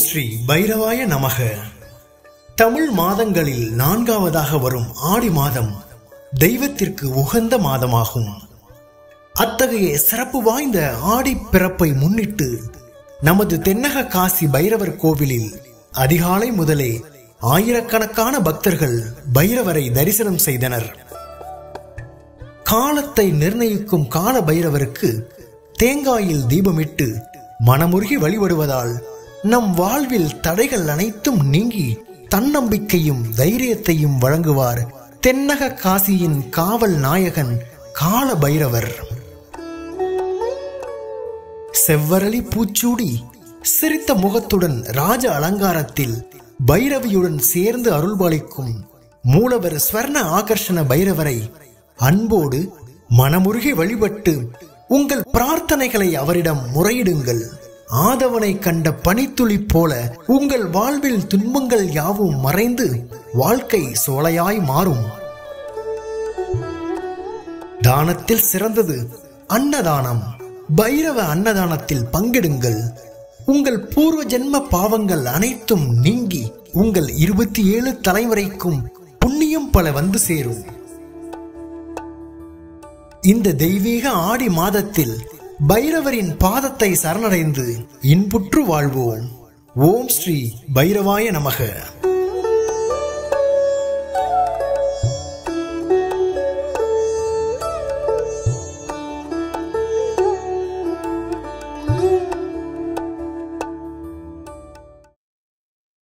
ஸ்ரீ பைரவாய நமக தமிழ் மாதங்களில் நான்காவதாக வரும் ஆடி மாதம் தெய்வத்திற்கு உகந்த மாதமாகும் அத்தகைய சிறப்பு வாய்ந்த ஆடி பிறப்பை முன்னிட்டு நமது தென்னக காசி பைரவர் கோவிலில் அதிகாலை முதலே ஆயிரக்கணக்கான பக்தர்கள் பைரவரை தரிசனம் செய்தனர் காலத்தை நிர்ணயிக்கும் கால பைரவருக்கு தேங்காயில் தீபமிட்டு மனமுருகி வழிபடுவதால் நம் வாழ்வில் தடைகள் அனைத்தும் நீங்கி தன்னம்பிக்கையும் தைரியத்தையும் வழங்குவார் தென்னக காசியின் காவல் நாயகன் கால பைரவர் செவ்வரளி பூச்சூடி சிரித்த முகத்துடன் ராஜ அலங்காரத்தில் பைரவியுடன் சேர்ந்து அருள்பாலிக்கும் மூலவர் ஸ்வர்ண ஆகர்ஷண பைரவரை அன்போடு மனமுருகி வழிபட்டு உங்கள் பிரார்த்தனைகளை அவரிடம் முறையிடுங்கள் ஆதவனை கண்ட பனித்துளி போல உங்கள் வாழ்வில் துன்பங்கள் யாவும் மறைந்து வாழ்க்கை சோலையாய் மாறும் தானத்தில் சிறந்தது அன்னதானம் பைரவ அன்னதானத்தில் பங்கெடுங்கள் உங்கள் பூர்வ ஜென்ம பாவங்கள் அனைத்தும் நீங்கி உங்கள் இருபத்தி ஏழு தலைமுறைக்கும் புண்ணியம் பல வந்து சேரும் இந்த தெய்வீக ஆடி மாதத்தில் பைரவரின் பாதத்தை சரணடைந்து இன்புற்று வாழ்வோம் ஓம் ஸ்ரீ பைரவாய நமக